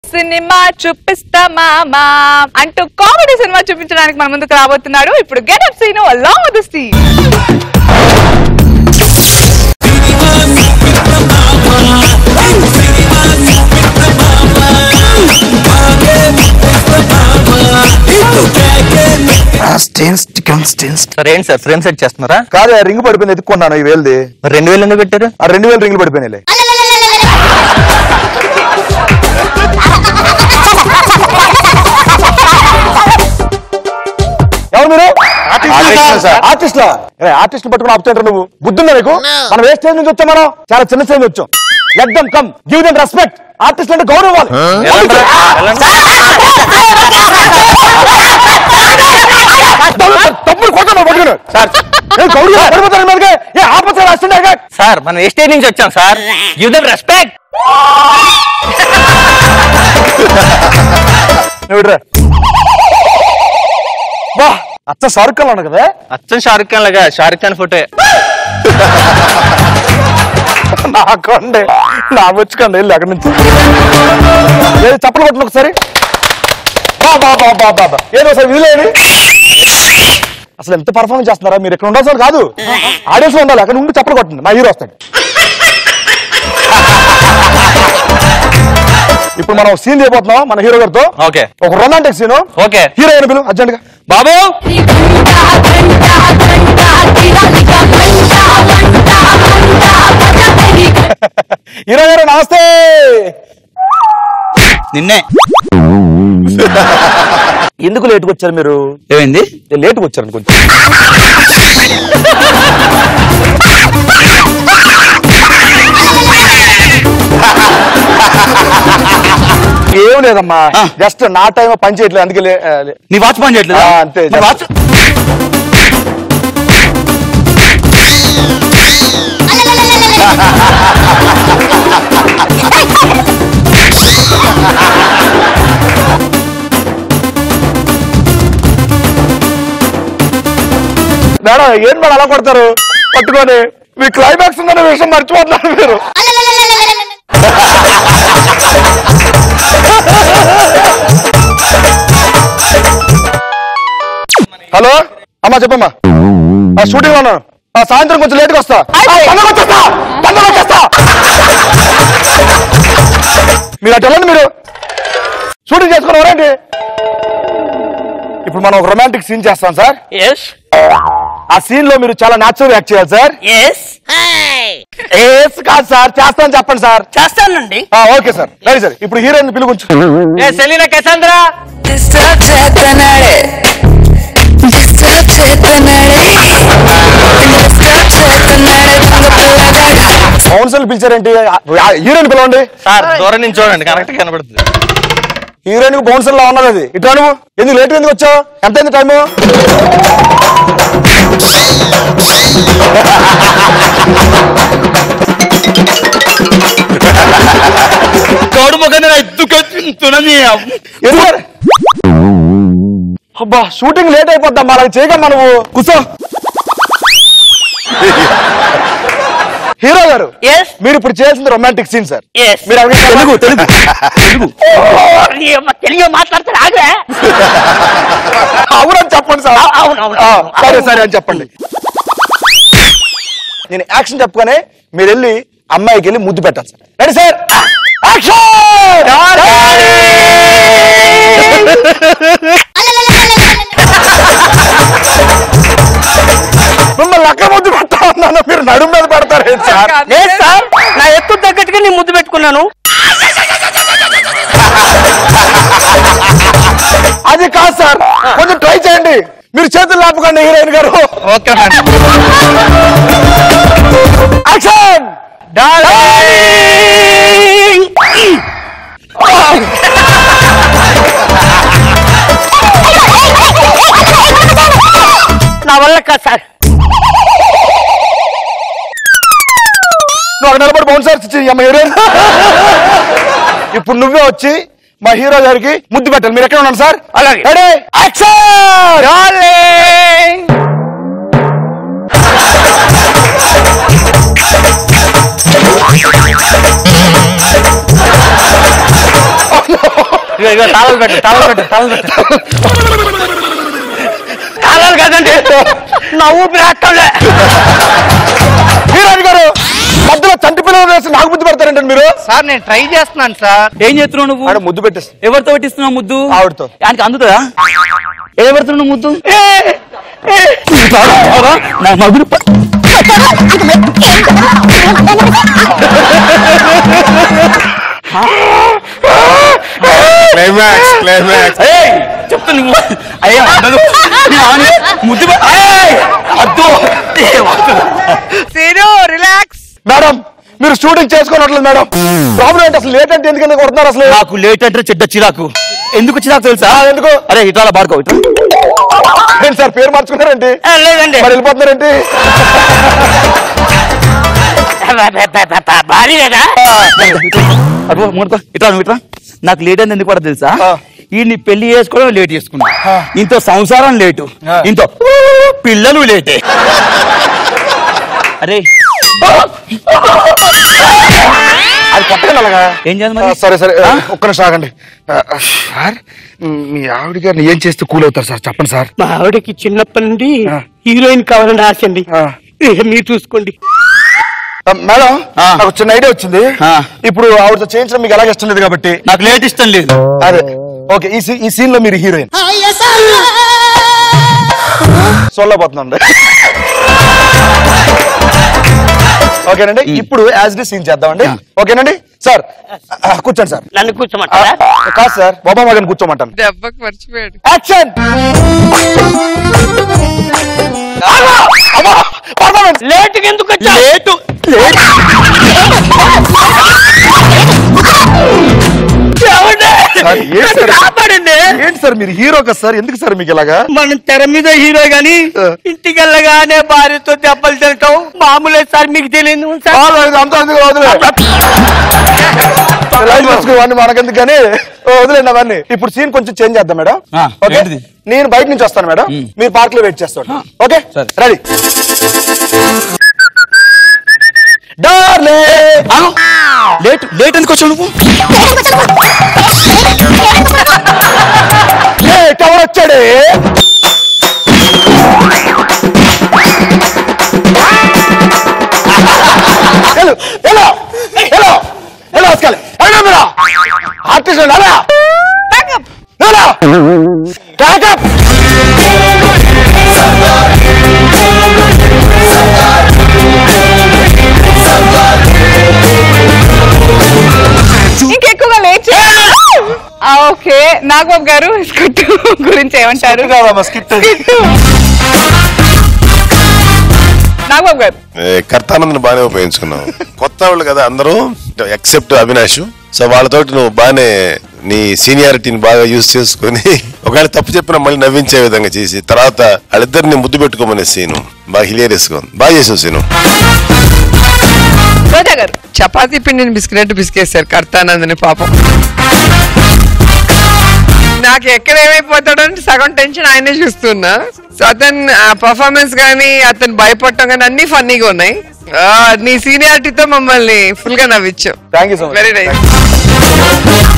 Cinema చూపిస్తా మామా అంటూ కామెడీ సినిమా చూపించడానికి మన ముందుకు రాబోతున్నాడు ఇప్పుడు గెటప్ సీను లాంగ్ విత్ సీ స్టేన్స్ చికెన్ స్టేన్స్ సార్ ఏంటి సార్ ఫ్రేమ్ సెట్ చేస్తున్నారా కాదు ఆ రింగ్ పడిపోయింది ఎత్తుకున్నాను ఈ వేలుది మరి రెండు వేలు ఎందుకు పెట్టారు ఆ రెండు వేలు రింగులు పడిపోయినాయి ఎవరు మీరు Artist సార్. ఆర్టిస్ట్ ఆర్టిస్ట్ పట్టుకుని ఆపుతుంటారు నువ్వు బుద్ధుందా నీకు మనం ఏ స్టేజ్ నుంచి వచ్చాం మనం చాలా చిన్న స్టేజ్ వచ్చాం let them come give them respect artist అంటే గౌరవం ఇవ్వాలి. ఎలాంటి- ఎలాంటి- తమ్ముడు- తమ్ముడు కొట్టను పట్టుకుని సార్ ఏ గౌరవం పడిపోతాను మీదకి ఏ ఆపత్ర రాస్తుండే సార్ మనం ఏ స్టేజ్ నుంచి వచ్చాం సార్ గివ్ దమ్ రెస్పెక్ట్ నువ్వురా వా అచ్చ సారుకల్ అన్న కదా అచ్చం షారుఖ్ ఖాన్ లాగా షారుఖ్ ఖాన్ ఫోటో నాకండి నా వచ్చుకోండి వెళ్ళి అక్కడి నుంచి ఏది చప్పలు కొట్టను ఒకసారి బా బా బా బా బా బా. ఏదో ఒకసారి విధులేని అసలు ఎంత పర్ఫార్మెన్స్ చేస్తున్నారా మీరు ఇక్కడ ఉండాల్సిన కాదు ఆడియన్స్ లో ఉండాలి అక్కడ ఉండి చప్పలు కొట్టండి మా హీరో వస్తాడు ఇప్పుడు మనం సీన్ చేయబోతున్నాం మన హీరో గారితో ఓకే ఒక రొమాంటిక్ సీన్ ఓకే హీరోయిన్ పిలు అర్జెంట్ గా బాబు హీరో గారు నమస్తే నిన్నే ఎందుకు లేట్గా వచ్చారు మీరు ఏమైంది లేట్గా వచ్చారు కొంచెం ఏం లేదమ్మా ఆ. జస్ట్ నా టైం పని చేయట్లేదు అందుకే లే- ఆ, లే- నీ వాచ్ పని చేయట్లేదా ఆ, అంతే. మరి వాచ్ మేడం ఏం మేడం అలా కొడతారు పట్టుకొని మీ క్లైమాక్స్ ఉందనే విషయం మర్చిపోతున్నారు మీరు హలో అమ్మా చెప్పమ్మా ఆ షూటింగ్ లో ఉన్నాను ఆ సాయంత్రం కొంచెం లేట్గా వస్తా ఆ, పండగ వచ్చేస్తా పండగ వచ్చేస్తా మీరు అటు వెళ్ళండి మీరు షూటింగ్ చేసుకుని ఎవరండి ఇప్పుడు మనం ఒక రొమాంటిక్ సీన్ చేస్తాం సార్ ఎస్ ఆ సీన్ లో మీరు చాలా న్యాచురల్ యాక్ట్ చేయాలి సార్ ఎస్ ఏస్ కాదు సార్ చేస్తాను చెప్పండి సార్ చేస్తానండి ఆ, ఓకే సార్ రెడీ సార్ ఇప్పుడు హీరోయిన్ పిలుగుంచు ఏ సెలీనా కసాంద్రా డిస్టర్బ్ చేస్తున్నాడే డిస్టర్బ్ చేస్తున్నాడే డిస్టర్బ్ చేస్తున్నాడే దొంగ పిల్లగాడు కౌన్సిల్ పిలిచారేంటి హీరోయిన్ పిలవండి సార్ దూరం నుంచి చూడండి కరెక్ట్ కనబడుతుంది హీరోయిన్ కి బౌన్సర్ లా ఉన్నది అది ఇట్లా నువ్వు ఎందుకు లేట్ ఎందుకు వచ్చావు ఎంత అయింది టైము తోడు ముఖం ఎత్తుకొచ్చుతున్నది ఎందుకు మరి? అబ్బా షూటింగ్ లేట్ అయిపోద్దాం మా అలా చేయగమ్మా నువ్వు కూర్చో హీరో గారు ఎస్ మీరు ఇప్పుడు చేయాల్సింది రొమాంటిక్ సీన్ సార్ Yes. మీరు అడిగిన తెలుగు తెలుగు తెలుగు మాట్లాడతారు ఆగ్రా అవునని చెప్పండి సార్ అవును, అవును, ఆ, అవును. సరే సరే అని చెప్పండి నేను యాక్షన్ చెప్పగానే మీరు వెళ్ళి అమ్మాయికి వెళ్ళి ముద్దు పెట్టాలి సార్ రెడీ సార్ మిమ్మల్ని అక్క ముద్దు పెట్టా ఉన్నాను మీరు నడుము మీద పెడతారు సార్ లేదు సార్ నా ఎత్తు తగ్గట్టుగా నేను ముద్దు పెట్టుకున్నాను అది కాదు సార్ కొంచెం ట్రై చేయండి మీరు చేతులు లేపకండి హీరోయిన్ గారు ఓకే మేడం యాక్షన్ నా వల్ల కాదు సార్ నువ్వు అక్కడ నిలబడి బౌన్సర్స్ ఇచ్చి అమ్మ హీరోయిన్ ఇప్పుడు నువ్వే వచ్చి మా హీరో గారికి ముద్దు పెట్టాలి మీరు ఎక్కడ ఉన్నాను సార్ అలాగే. రెడీ యాక్షన్ ఇగో ఇగో తాళాలు పెట్టు తాళాలు పెట్టు తాళాలు పెట్టు తాళాలు కాదండి నా ఊపిరి ఆడటంలే హీరోయిన్ గారు మధ్యలో చంటి పిల్లలు వేసి నాకు బుద్ధి పెడతారంటే మీరు సార్ నేను ట్రై చేస్తున్నాను సార్ ఏం చేస్తున్నావు నువ్వు ఆడ ముద్దు పెట్టేసి ఎవరితో పెట్టిస్తున్నావు ముద్దు ఆవిడతో. ఆయనకి అందుతుందా ఏ పెడుతున్నావు ముద్దు అవునా? నా మగుడు ప- క్లైమాక్స్ క్లైమాక్స్ ఏయ్, చెప్తా నువ్వు అయ్యా అందరూ నీ ఆమె ముద్దు పె- ఏయ్, వద్దు ఏ, వద్దు. సీను రిలాక్స్ మేడం మీరు షూటింగ్ చేసుకోనట్లేదు మేడం ప్రాబ్లం ఏంటి అసలు లేట్ అంటే ఎందుకు కొడుతున్నారు అసలు నాకు లేట్ అంటే చెడ్డ చిరాకు ఎందుకు చిరాకు తెలుసా ఎందుకు అరే ఇట్లా బాడుకో ఇట్లా ఏంటి సార్ పేరు మార్చుకున్నారేంటి ఏ, లేదండి మరి వెళ్ళిపోతున్నారేంటి భారీ కదా అటు మూడుకో ఇట్లా నువ్వు ఇట్లా నాకు లేట్ అయింది ఎందుకు పడదు తెలుసా ఆ. ఈ నీ పెళ్లి చేసుకోవడం లేట్ చేసుకున్నా ఆ. ఇంతో సంసారం లేటు ఆ. ఇంతో పిల్లలు లేటే అరే అది కొట్టగా అలాగా ఏం చేయాలి ఆ, మరి సరే సరే ఆ? ఒక్క నిమిషం ఆగండి ఆ, సార్ మీ ఆవిడ గారిని ఏం చేస్తే కూల్ అవుతారు సార్ చెప్పండి సార్ మా ఆవిడకి చిన్నప్పటి నుండి ఆ. హీరోయిన్ కావాలని ఆశ అండి ఆ. ఇక మీరు చూసుకోండి ఆ, మేడం ఆ. నాకు చిన్న ఐడియా వచ్చింది ఆ. ఇప్పుడు ఆవిడతో చేయించడం మీకు ఎలాగ ఇష్టం లేదు కాబట్టి నాకు లేట్ ఇష్టం లేదు అదే ఓకే ఈ సీ- ఈ సీన్ లో మీరు హీరోయిన్ సొల్లబోతుందండి ఓకేనండి ఇప్పుడు యాజ్ డి సీన్ చేద్దామండి ఓకేనండి సార్ ఆ, కూర్చోండి సార్ నన్ను ఆ, కూర్చోమంటారా కాదు సార్ బాబా గారిని కూర్చోమంటాను దెబ్బకి మర్చిపోయాడు యాక్షన్ పర్ఫార్మెన్స్ లేట్ ఎందుకు వచ్చా లేటు లేట్ సార్, ఏంటి సార్? కాపాడండి ఏంటి సార్ మీరు హీరో కదా సార్ ఎందుకు సార్ మీకు ఇలాగా మనం తెర మీద హీరో గాని ఆ. ఇంటికి వెళ్ళగానే భార్యతో దెబ్బలు తింటాం మామూలే సార్ మీకు తెలియదు సార్ ఆ, లేదు, అంతా ఎందుకు వదిలే లైన్ వేసుకుని మనకెందుకు కానీ ఓ, వదిలేండి అవన్నీ ఇప్పుడు సీన్ కొంచెం చేంజ్ చేద్దాం మేడం ఆ, ఓకే ఏంటిది? నేను బయట నుంచి వస్తాను మేడం మీరు పార్క్ లో వెయిట్ చేస్తాను ఓకే సరే. రెడీ డార్లే ఆగు. లేట్ లేట్ ఎందుకు వచ్చావు నువ్వు లేట్ ఎవరు వచ్చాడే హలో హలో హలో హలో వస్కాలి అయినా మీరా ఆర్టిస్ట్ అలా హలో బ్యాకప్ ఇంకెక్కువగా లేట్ ఓకే నాగబాబు గారు స్కిట్ గురించి ఏమంటారు స్కిట్ నాగబాబు గారు ఏ, కర్తానందను బాగానే ఉపయోగించుకున్నావు కొత్త వాళ్ళు కదా అందరూ ఎక్సెప్ట్ అవినాష్ సో వాళ్ళతోటి నువ్వు బాగానే నీ సీనియారిటీని బాగా యూజ్ చేసుకుని ఒకవేళ తప్పు చెప్పినా మళ్ళీ నవ్వించే విధంగా చేసి తర్వాత వాళ్ళిద్దరిని ముద్దు పెట్టుకోమనే సీను బాగా హిలేరియస్ గా ఉంది బాగా చేసావు సీను రోజా గారు చపాతీ పిండిని బిస్కెట్ బిస్కేస్తారు కర్తానందని పాపం నాకు ఎక్కడ ఏమైపోతాడో అని సగం టెన్షన్ ఆయనే చూస్తున్నా సో అతను పర్ఫార్మెన్స్ కానీ అతను భయపడటం కానీ అన్ని ఫన్నీగా ఉన్నాయి ఆ, నీ సీనియారిటీతో మమ్మల్ని ఫుల్ గా నవ్వించావు thank you so much very nice